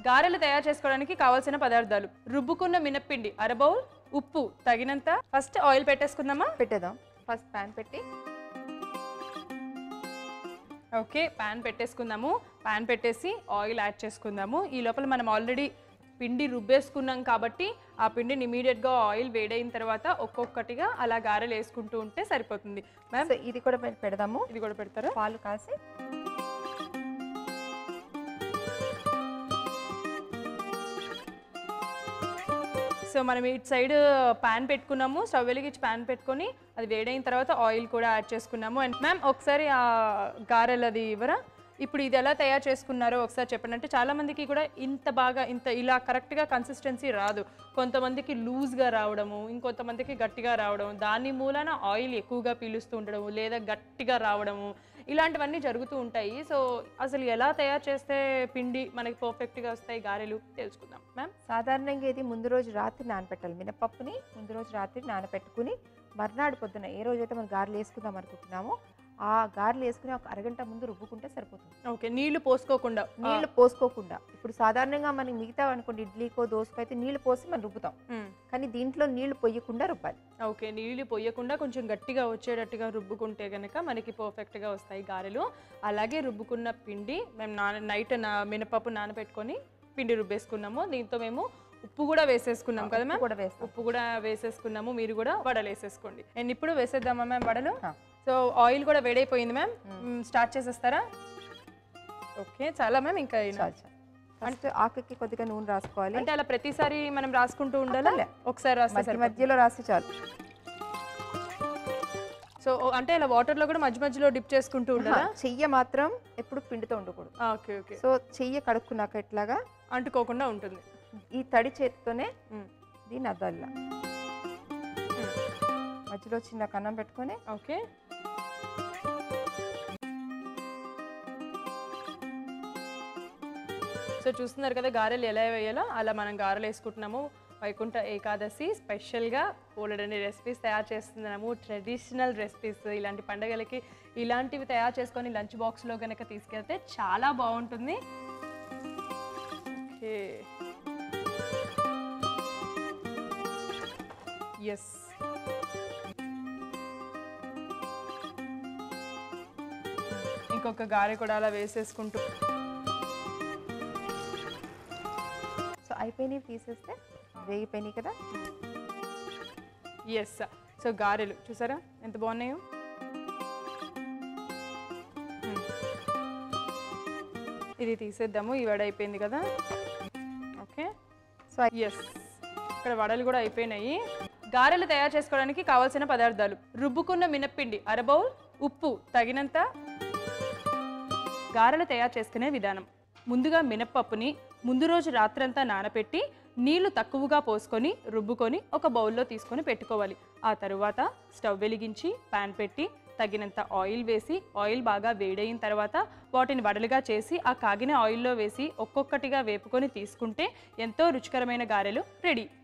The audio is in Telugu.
గారెలు తయారు చేసుకోవడానికి కావాల్సిన పదార్థాలు రుబ్బుకున్న మినప్పిండి అర బౌల్ ఉప్పు తగినంత ఫస్ట్ ఆయిల్ పెట్టేసుకుందామా పెట్టేద్దాం ఫస్ట్ ప్యాన్ పెట్టి ఓకే ప్యాన్ పెట్టేసుకుందాము ప్యాన్ పెట్టేసి ఆయిల్ యాడ్ చేసుకుందాము ఈ లోపల మనం ఆల్రెడీ పిండి రుబ్బేసుకున్నాం కాబట్టి ఆ పిండిని ఇమీడియట్గా ఆయిల్ వేడైన తర్వాత ఒక్కొక్కటిగా అలా గారెలు వేసుకుంటూ ఉంటే సరిపోతుంది మ్యామ్ సో ఇది కూడా పె- పెడదాము ఇది కూడా పెడతారా పాలు కాసి సో మనం ఇటు సైడ్ ప్యాన్ పెట్టుకున్నాము స్టవ్ వెలిగించి ప్యాన్ పెట్టుకొని అది వేడైన తర్వాత ఆయిల్ కూడా యాడ్ చేసుకున్నాము అండ్ మ్యామ్ ఒకసారి ఆ గారెలు అది ఇవ్వరా ఇప్పుడు ఇది ఎలా తయారు చేసుకున్నారో ఒకసారి చెప్పండి అంటే చాలా మందికి కూడా ఇంత బాగా ఇంత ఇలా కరెక్ట్గా కన్సిస్టెన్సీ రాదు కొంతమందికి లూజ్గా రావడము ఇంకొంతమందికి గట్టిగా రావడం దాని మూలన ఆయిల్ ఎక్కువగా పీలుస్తూ ఉండడము లేదా గట్టిగా రావడము ఇలాంటివన్నీ జరుగుతూ ఉంటాయి సో అసలు ఎలా తయారు చేస్తే పిండి మనకి పర్ఫెక్ట్గా వస్తాయి గారెలు తెలుసుకుందాం మ్యామ్ సాధారణంగా ఇది ముందు రోజు రాత్రి నానబెట్టాలి మినపప్పుని ముందు రోజు రాత్రి నానబెట్టుకుని మర్నాడు పొద్దున ఏ రోజైతే మనం గారెలు వేసుకుందాం అనుకుంటున్నామో ఆ గారెలు వేసుకుని ఒక అరగంట ముందు రుబ్బుకుంటే సరిపోతుంది ఓకే నీళ్లు పోసుకోకుండా నీళ్లు పోసుకోకుండా ఇప్పుడు సాధారణంగా మనకి మిగతా అనుకోండి ఇడ్లీకో దోసకో అయితే నీళ్లు పోసి మనం రుబ్బుతాం మ్మ్. కానీ దీంట్లో నీళ్లు పొయ్యకుండా రుబ్బాలి ఓకే నీళ్ళు పొయ్యకుండా కొంచెం గట్టిగా వచ్చేటట్టుగా రుబ్బుకుంటే కనుక మనకి పర్ఫెక్ట్గా వస్తాయి గారెలు అలాగే రుబ్బుకున్న పిండి మేము నాన నైట్ నా మినపప్పు నానబెట్టుకొని పిండి రుబ్బేసుకున్నాము దీంతో మేము ఉప్పు కూడా వేసేసుకున్నాం కదా ఉప్పు మ్యామ్ కూడా వేస్తాం ఉప్పు కూడా వేసేసుకున్నాము మీరు కూడా వడలు వేసేసుకోండి నేను ఇప్పుడు వేసేద్దామా మ్యామ్ వడలు ఆ. సో ఆయిల్ కూడా వేడైపోయింది మ్యామ్ స్టార్ట్ చేసేస్తారా ఓకే చాలా మ్యామ్ ఇంకా అయినా. చాలు చాలు ఫస్ట్ ఆకుకి కొద్దిగా నూనె రాసుకోవాలి అంటే అలా ప్రతిసారి మనం రాసుకుంటూ ఉండాలా అక్కర్లే. ఒకసారి రాస్తే మధ్య సరిపోతుందా? మధ్యలో రాస్తే చాలు సో ఓ- అంటే ఇలా వాటర్లో కూడా మధ్య మధ్యలో డిప్ చేసుకుంటూ ఉండాలా ఆహా, చెయ్య మాత్రం ఎప్పుడు పిండితో ఉండకూడదు ఓకే ఓకే సో చెయ్యి కడుక్కున్నాక ఇట్లాగా అంటుకోకుండా ఉంటుంది ఈ తడి చేతితోనే మ్మ్. దీన్ని అద్దాలి మధ్యలో చిన్న కన్నం పెట్టుకొని ఓకే సో చూస్తున్నారు కదా గారెలు ఎలా వేయాలో అలా మనం గారెలు వేసుకుంటున్నాము వైకుంఠ ఏకాదశి స్పెషల్గా బోలెడని రెసిపీస్ తయారు చేస్తున్నాము ట్రెడిషనల్ రెసిపీస్ ఇలాంటి పండగలకి ఇలాంటివి తయారు చేసుకొని లంచ్ బాక్స్లో కనుక తీసుకెళ్తే చాలా బాగుంటుంది ఓకే ఎస్ ఇంకొక గారె కూడా అలా వేసేసుకుంటూ సో అయిపోయినవి తీసేస్తే వేగిపోయినాయి కదా ఎస్ సో గారెలు చూసారా ఎంత బాగున్నాయో మ్మ్. ఇది తీసేద్దాము ఈ వడ అయిపోయింది కదా ఓకే సో ఎస్ ఇక్కడ వడలు కూడా అయిపోయినాయి గారెలు తయారు చేసుకోవడానికి కావాల్సిన పదార్థాలు రుబ్బుకున్న మినప్పిండి అర బౌల్ ఉప్పు తగినంత గారెలు తయారు చేసుకునే విధానం ముందుగా మినప్పప్పుని ముందు రోజు రాత్రంతా నానపెట్టి నీళ్లు తక్కువగా పోసుకొని రుబ్బుకొని ఒక బౌల్లో తీసుకొని పెట్టుకోవాలి ఆ తరువాత స్టవ్ వెలిగించి పాన్ పెట్టి తగినంత ఆయిల్ వేసి ఆయిల్ బాగా వేడయిన తర్వాత వాటిని వడలుగా చేసి ఆ కాగిన ఆయిల్లో వేసి ఒక్కొక్కటిగా వేపుకొని తీసుకుంటే ఎంతో రుచికరమైన గారెలు రెడీ